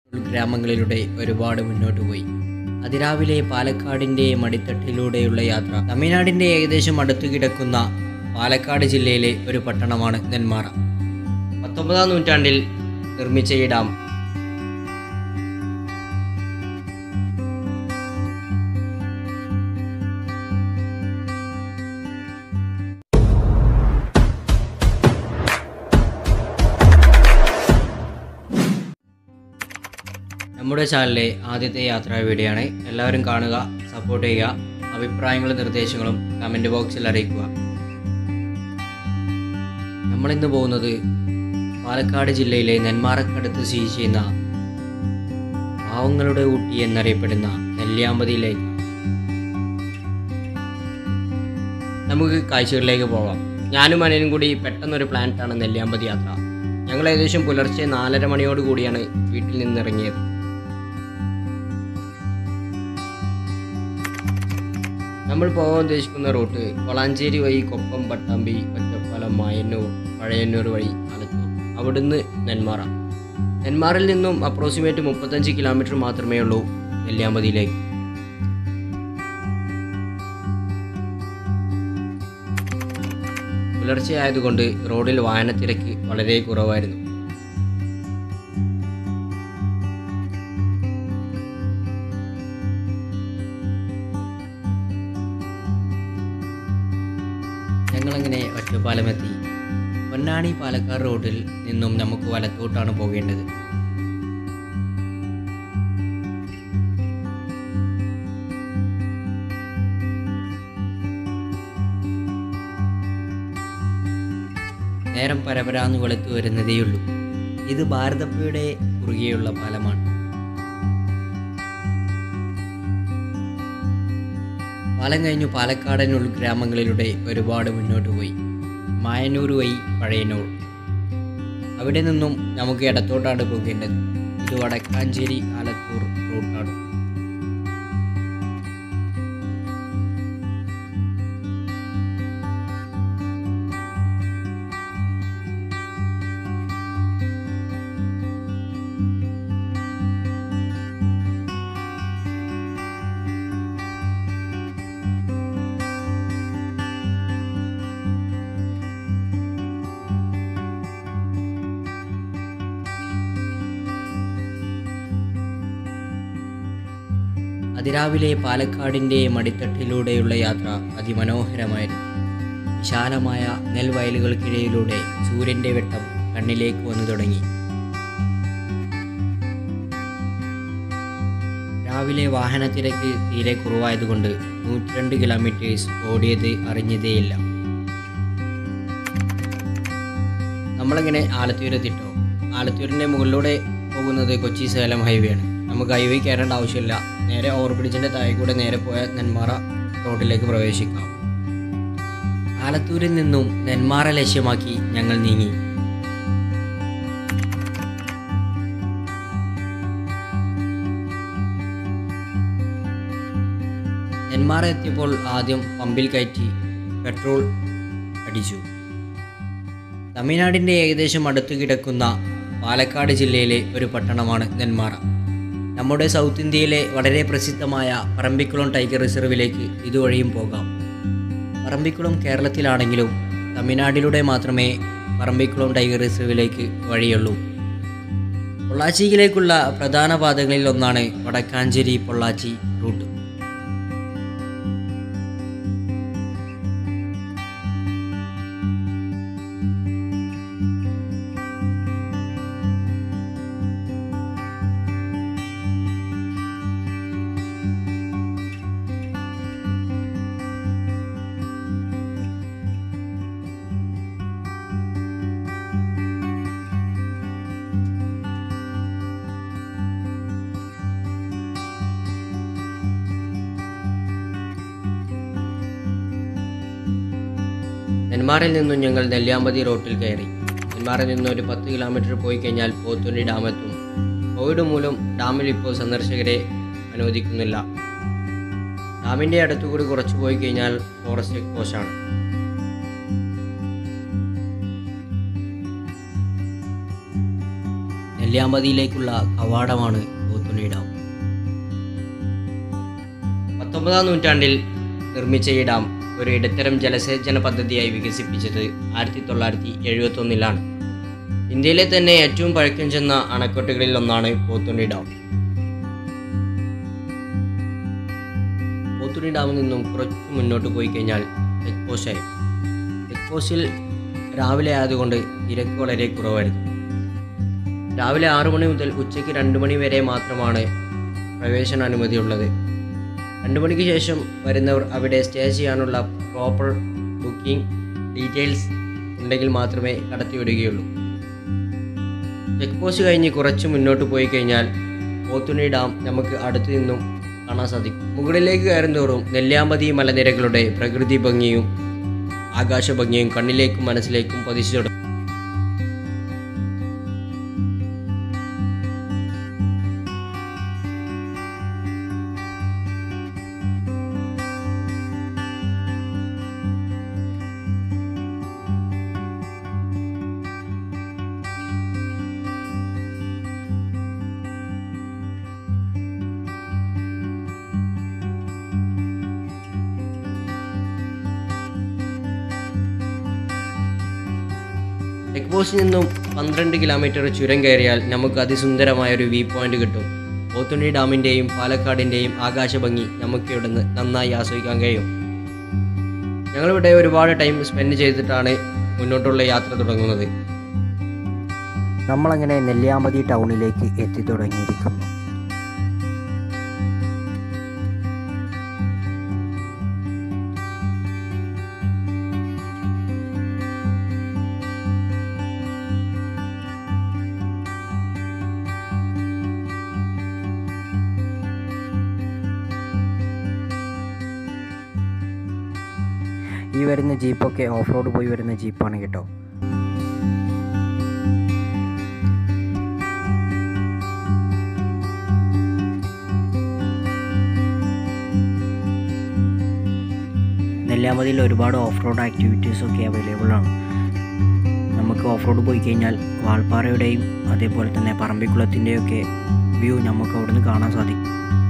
ഗ്രാമങ്ങളിലൂടെ ഒരുപാട് മുന്നോട്ട് പോയി അതിരാവിലെ പാലക്കാടിൻ്റെ മടിത്തട്ടിലൂടെയുള്ള യാത്ര തമിഴ്നാടിൻ്റെ ഏകദേശം അടുത്തു കിടക്കുന്ന പാലക്കാട് ജില്ലയിലെ ഒരു പട്ടണമാണ് നെന്മാറ പത്തൊമ്പതാം നൂറ്റാണ്ടിൽ നിർമ്മിച്ച ഈ ഡാം നമ്മുടെ ചാനലിലെ ആദ്യത്തെ യാത്രാ വീഡിയോ ആണ് എല്ലാവരും കാണുക സപ്പോർട്ട് ചെയ്യുക അഭിപ്രായങ്ങളും നിർദ്ദേശങ്ങളും കമൻറ്റ് ബോക്സിൽ അറിയിക്കുക നമ്മളിന്ന് പോകുന്നത് പാലക്കാട് ജില്ലയിലെ നെന്മാറക്കടുത്ത് സ്ഥിതി ചെയ്യുന്ന പാവങ്ങളുടെ ഊട്ടി എന്നറിയപ്പെടുന്ന നെല്ലിയാമ്പതിയിലേക്ക് നമുക്ക് കാഴ്ചകളിലേക്ക് പോകാം ഞാനും അനിയനും കൂടി പെട്ടെന്നൊരു പ്ലാനറ്റാണ് നെല്ലിയാമ്പതി യാത്ര ഞങ്ങൾ ഏകദേശം പുലർച്ചെ നാലര മണിയോട് കൂടിയാണ് വീട്ടിൽ നിന്നിറങ്ങിയത് നമ്മൾ പോകാൻ ഉദ്ദേശിക്കുന്ന റൂട്ട് വളാഞ്ചേരി വഴി കൊപ്പം പട്ടാമ്പി ഒറ്റപ്പാലം മായന്നൂർ പഴയന്നൂർ വഴി ആലത്തൂർ അവിടുന്ന് നെന്മാറ നെന്മാറിൽ നിന്നും അപ്രോക്സിമേറ്റ് മുപ്പത്തഞ്ച് കിലോമീറ്റർ മാത്രമേ ഉള്ളൂ നെല്ലിയാമ്പതിയിലേക്ക് പുലർച്ചെ ആയതുകൊണ്ട് റോഡിൽ വാഹനത്തിരക്ക് വളരെ കുറവായിരുന്നു ഞങ്ങളങ്ങനെ ഒറ്റപ്പാലമെത്തി പൊന്നാണി പാലക്കാട് റോഡിൽ നിന്നും നമുക്ക് വലത്തോട്ടാണ് പോകേണ്ടത് നേരം പരപരാന്ന് വെളുത്തു വരുന്നതേയുള്ളൂ ഇത് ഭാരതപ്പുഴയുടെ കുറുകെയുള്ള പാലമാണ് പാലം കഴിഞ്ഞു പാലക്കാടൻ ഉൾഗ്രാമങ്ങളിലൂടെ ഒരുപാട് മുന്നോട്ട് പോയി മായന്നൂർ വഴി പഴയന്നൂർ അവിടെ നിന്നും നമുക്ക് ഇടത്തോട്ടാണ് പോകേണ്ടത് ഇത് വടക്കാഞ്ചേരി ആലത്തൂർ റൂട്ടാണ് അതിരാവിലെ പാലക്കാടിൻ്റെ മടിത്തട്ടിലൂടെയുള്ള യാത്ര അതിമനോഹരമായിരുന്നു വിശാലമായ നെൽവയലുകൾക്കിടയിലൂടെ സൂര്യൻ്റെ വെട്ടം കണ്ണിലേക്ക് വന്നു തുടങ്ങി രാവിലെ വാഹനത്തിരക്ക് തീരെ കുറവായതുകൊണ്ട് നൂറ്റിരണ്ട് കിലോമീറ്റേഴ്സ് ഓടിയത് അറിഞ്ഞതേയില്ല നമ്മളിങ്ങനെ ആലത്തൂരെത്തിട്ടോ ആലത്തൂരിൻ്റെ മുകളിലൂടെ പോകുന്നത് കൊച്ചി സേലം ഹൈവേ ആണ് നമുക്ക് ഹൈവേ കയറേണ്ട ആവശ്യമില്ല നേരെ ഓവർബ്രിഡ്ജിൻ്റെ താഴെ കൂടെ നേരെ പോയ നെന്മാറ റോഡിലേക്ക് പ്രവേശിക്കാം ആലത്തൂരിൽ നിന്നും നെന്മാറ ലക്ഷ്യമാക്കി ഞങ്ങൾ നീങ്ങി നെന്മാറ എത്തിയപ്പോൾ ആദ്യം പമ്പിൽ കയറ്റി പെട്രോൾ അടിച്ചു തമിഴ്നാടിൻ്റെ ഏകദേശം അടുത്തു കിടക്കുന്ന പാലക്കാട് ജില്ലയിലെ ഒരു പട്ടണമാണ് നെന്മാറ നമ്മുടെ സൗത്ത് ഇന്ത്യയിലെ വളരെ പ്രസിദ്ധമായ പറമ്പിക്കുളം ടൈഗർ റിസർവിലേക്ക് ഇതുവഴിയും പോകാം പറമ്പിക്കുളം കേരളത്തിലാണെങ്കിലും തമിഴ്നാട്ടിലൂടെ മാത്രമേ പറമ്പിക്കുളം ടൈഗർ റിസർവിലേക്ക് വഴിയുള്ളൂ പൊള്ളാച്ചിയിലേക്കുള്ള പ്രധാന പാതകളിൽ ഒന്നാണ് വടക്കാഞ്ചേരി പൊള്ളാച്ചി റൂട്ട് നെന്മാറിൽ നിന്നും ഞങ്ങൾ നെല്ലിയാമ്പതി റോട്ടിൽ കയറി നെന്മാറിൽ നിന്ന് ഒരു പത്ത് കിലോമീറ്റർ പോയി കഴിഞ്ഞാൽ പോത്തുണ്ടി ഡാമെത്തും കോവിഡ് മൂലം ഡാമിൽ ഇപ്പോൾ സന്ദർശകരെ അനുവദിക്കുന്നില്ല ഡാമിൻ്റെ അടുത്തുകൂടി കുറച്ച് പോയി കഴിഞ്ഞാൽ ഫോറസ്റ്റ് കോശാണ് നെല്ലിയാമ്പതിയിലേക്കുള്ള കവാടമാണ് പോത്തുണി ഡാം പത്തൊമ്പതാം നൂറ്റാണ്ടിൽ നിർമ്മിച്ച ഈ ഡാം ഒരു ഇടത്തരം ജലസേചന പദ്ധതിയായി വികസിപ്പിച്ചത് ആയിരത്തി തൊള്ളായിരത്തി എഴുപത്തൊന്നിലാണ് ഇന്ത്യയിലെ തന്നെ ഏറ്റവും പഴക്കം ചെന്ന അണക്കെട്ടുകളിൽ ഒന്നാണ് പോത്തുണി ഡാം പോത്തുണി ഡാമിൽ നിന്നും കുറച്ച് മുന്നോട്ട് പോയി കഴിഞ്ഞാൽ ചെക്ക് പോസ്റ്റായി ചെക്ക് പോസ്റ്റിൽ രാവിലെ ആയതുകൊണ്ട് തിരക്ക് വളരെ കുറവായിരുന്നു രാവിലെ ആറു മണി മുതൽ ഉച്ചയ്ക്ക് രണ്ട് മണി വരെ മാത്രമാണ് പ്രവേശനാനുമതിയുള്ളത് രണ്ട് മണിക്ക് ശേഷം വരുന്നവർ അവിടെ സ്റ്റേ ചെയ്യാനുള്ള പ്രോപ്പർ ബുക്കിംഗ് ഡീറ്റെയിൽസ് ഉണ്ടെങ്കിൽ മാത്രമേ കടത്തിവിടുകയുള്ളൂ ചെക്ക് പോസ്റ്റ് കഴിഞ്ഞ് കുറച്ച് മുന്നോട്ട് പോയി കഴിഞ്ഞാൽ പോത്തുണി ഡാം നമുക്ക് അടുത്തു നിന്നും കാണാൻ സാധിക്കും മുകളിലേക്ക് കയറുന്തോറും നെല്ലിയാമ്പതി മലനിരകളുടെ പ്രകൃതി ഭംഗിയും ആകാശ ഭംഗിയും കണ്ണിലേക്കും മനസ്സിലേക്കും പതിച്ചു തുടങ്ങും ചെക്ക് പോസ്റ്റിൽ നിന്നും പന്ത്രണ്ട് കിലോമീറ്റർ ചുരം കയറിയാൽ നമുക്ക് അതിസുന്ദരമായ ഒരു വ്യൂ പോയിന്റ് കിട്ടും പോത്തുണ്ണി ഡാമിൻ്റെയും പാലക്കാടിൻ്റെയും ആകാശഭംഗി നമുക്ക് ഇവിടുന്ന് നന്നായി ആസ്വദിക്കാൻ കഴിയും ഞങ്ങളിവിടെ ഒരുപാട് ടൈം സ്പെൻഡ് ചെയ്തിട്ടാണ് മുന്നോട്ടുള്ള യാത്ര തുടങ്ങുന്നത് നമ്മളങ്ങനെ നെല്ലിയാമ്പതി ടൗണിലേക്ക് എത്തി തുടങ്ങിയിരിക്കുന്നു ഈ വരുന്ന ജീപ്പൊക്കെ ഓഫ് റോഡ് പോയി വരുന്ന ജീപ്പാണ് കേട്ടോ നെല്ലിയാമ്പതിയിൽ ഒരുപാട് ഓഫ് റോഡ് ആക്ടിവിറ്റീസൊക്കെ അവൈലബിൾ ആണ് നമുക്ക് ഓഫ് റോഡ് പോയി കഴിഞ്ഞാൽ വാൾപ്പാറയുടെയും അതേപോലെ തന്നെ പറമ്പിക്കുളത്തിൻ്റെയൊക്കെ വ്യൂ നമുക്ക് അവിടുന്ന് കാണാൻ സാധിക്കും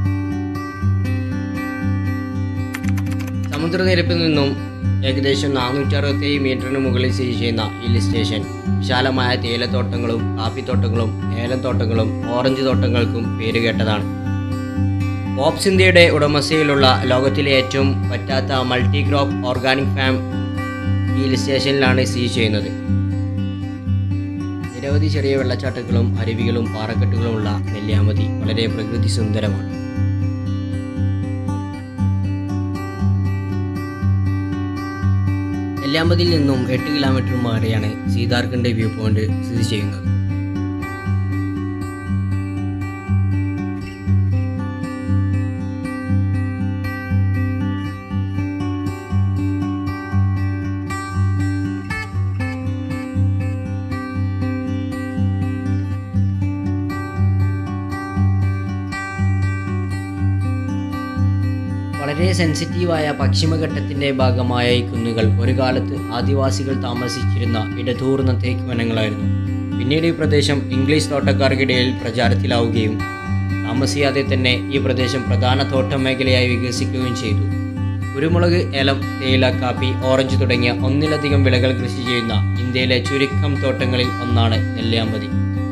സമുദ്രനിരപ്പിൽ നിന്നും ഏകദേശം നാനൂറ്റി അറുപത്തേഴ് മീറ്ററിന് മുകളിൽ സ്ഥിതി ചെയ്യുന്ന ഈ ഹിൽ സ്റ്റേഷൻ വിശാലമായ തേയിലത്തോട്ടങ്ങളും കാപ്പിത്തോട്ടങ്ങളും ഏലത്തോട്ടങ്ങളും ഓറഞ്ച് തോട്ടങ്ങൾക്കും പേരുകേട്ടതാണ് പോപ്സ് ഇന്ത്യയുടെ ഉടമസ്ഥയിലുള്ള ലോകത്തിലെ ഏറ്റവും പറ്റാത്ത മൾട്ടി ക്രോപ്പ് ഓർഗാനിക് ഫാം ഈ ഹിൽ സ്റ്റേഷനിലാണ് സ്ഥിതി ചെയ്യുന്നത് നിരവധി ചെറിയ വെള്ളച്ചാട്ടങ്ങളും അരുവികളും പാറക്കെട്ടുകളുമുള്ള നെല്ലിയാമ്പതി വളരെ പ്രകൃതി സുന്ദരമാണ് നെല്ലിയാമ്പതിയിൽ നിന്നും എട്ട് കിലോമീറ്റർ മാറിയാണ് സീതാർഖണ്ഡ് വ്യൂ പോയിന്റ് സ്ഥിതി ചെയ്യുന്നത് വളരെ സെൻസിറ്റീവായ പശ്ചിമഘട്ടത്തിന്റെ ഭാഗമായ ഈ കുന്നുകൾ ഒരു കാലത്ത് ആദിവാസികൾ താമസിച്ചിരുന്ന ഇടതൂർന്ന തേക്ക് വനങ്ങളായിരുന്നു പിന്നീട് ഈ പ്രദേശം ഇംഗ്ലീഷ് തോട്ടക്കാർക്കിടയിൽ പ്രചാരത്തിലാവുകയും താമസിയാതെ തന്നെ ഈ പ്രദേശം പ്രധാന തോട്ട മേഖലയായി വികസിക്കുകയും ചെയ്തു കുരുമുളക് ഏലം തേയില കാപ്പി ഓറഞ്ച് തുടങ്ങിയ ഒന്നിലധികം വിളകൾ കൃഷി ചെയ്യുന്ന ഇന്ത്യയിലെ ചുരുക്കം തോട്ടങ്ങളിൽ ഒന്നാണ് നെല്ലിയാമ്പതി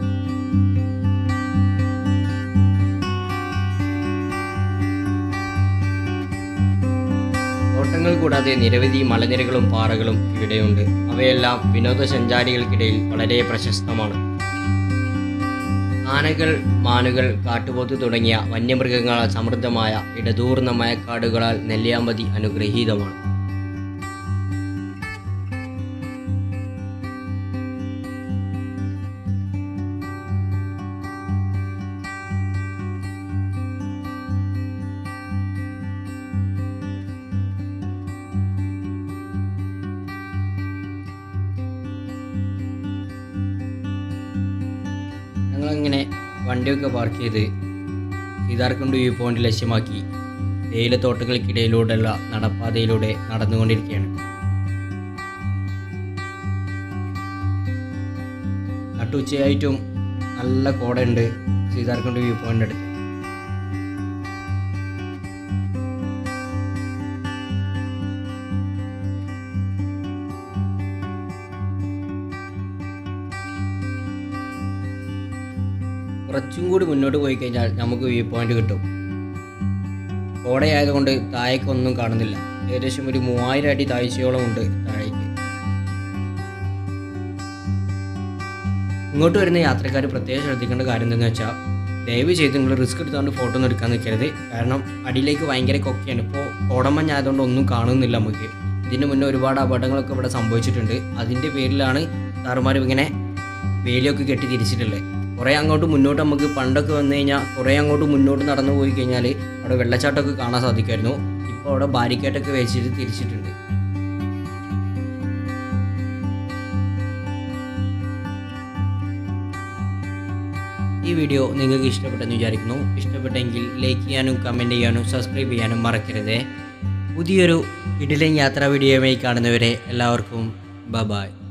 തോട്ടങ്ങൾ കൂടാതെ നിരവധി മലനിരകളും പാറകളും ഇവിടെയുണ്ട് അവയെല്ലാം വിനോദസഞ്ചാരികൾക്കിടയിൽ വളരെ പ്രശസ്തമാണ് ആനകൾ മാനുകൾ കാട്ടുപോത്ത് തുടങ്ങിയ വന്യമൃഗങ്ങളാൽ സമൃദ്ധമായ ഇടതൂർന്ന മയക്കാടുകളാൽ നെല്ലിയാമ്പതി അനുഗ്രഹീതമാണ് ഞങ്ങളിങ്ങനെ വണ്ടിയൊക്കെ പാർക്ക് ചെയ്ത് സീതാർകുണ്ട് വ്യൂ പോയിന്റ് ലക്ഷ്യമാക്കി തേയിലത്തോട്ടങ്ങൾക്കിടയിലൂടെയുള്ള നടപ്പാതയിലൂടെ നടന്നുകൊണ്ടിരിക്കുകയാണ് നട്ടുച്ചയായിട്ടും നല്ല കോടയുണ്ട് സീതാർക്കുണ്ട് വ്യൂ പോയിൻ്റ് അടുത്ത് കുറച്ചും കൂടി മുന്നോട്ട് പോയി കഴിഞ്ഞാൽ നമുക്ക് വ്യൂ പോയിന്റ് കിട്ടും കോടയായതുകൊണ്ട് താഴേക്കൊന്നും കാണുന്നില്ല ഏകദേശം ഒരു മൂവായിരം അടി താഴ്ചയോളം ഉണ്ട് താഴേക്ക് ഇങ്ങോട്ട് വരുന്ന യാത്രക്കാർ പ്രത്യേകം ശ്രദ്ധിക്കേണ്ട കാര്യം എന്താണെന്ന് വെച്ചാൽ ദയവ് ചെയ്ത് നിങ്ങൾ റിസ്ക് എടുത്തുകൊണ്ട് ഫോട്ടോ ഒന്നും എടുക്കാൻ നിൽക്കരുത് കാരണം അടിയിലേക്ക് ഭയങ്കര കൊക്കയാണ് ഇപ്പോൾ കോടമഞ്ഞായതുകൊണ്ട് ഒന്നും കാണുന്നില്ല നമുക്ക് ഇതിന് മുന്നേ ഒരുപാട് അപകടങ്ങളൊക്കെ ഇവിടെ സംഭവിച്ചിട്ടുണ്ട് അതിൻ്റെ പേരിലാണ് സാറുമാർ ഇങ്ങനെ വേലിയൊക്കെ കെട്ടി തിരിച്ചിട്ടുള്ളത് കുറേ അങ്ങോട്ട് മുന്നോട്ട് നമുക്ക് പണ്ടൊക്കെ വന്നു കഴിഞ്ഞാൽ കുറേ അങ്ങോട്ട് മുന്നോട്ട് നടന്നു പോയി കഴിഞ്ഞാൽ അവിടെ വെള്ളച്ചാട്ടമൊക്കെ കാണാൻ സാധിക്കുമായിരുന്നു ഇപ്പോൾ അവിടെ ബാരിക്കേഡൊക്കെ വെച്ചിട്ട് തിരിച്ചിട്ടുണ്ട് ഈ വീഡിയോ നിങ്ങൾക്ക് ഇഷ്ടപ്പെട്ടെന്ന് വിചാരിക്കുന്നു ഇഷ്ടപ്പെട്ടെങ്കിൽ ലൈക്ക് ചെയ്യാനും കമൻറ്റ് ചെയ്യാനും സബ്സ്ക്രൈബ് ചെയ്യാനും മറക്കരുത് പുതിയൊരു ഇഡിലൻ യാത്രാ വീഡിയോയുമായി കാണുന്നവരെ എല്ലാവർക്കും ബ ബായ്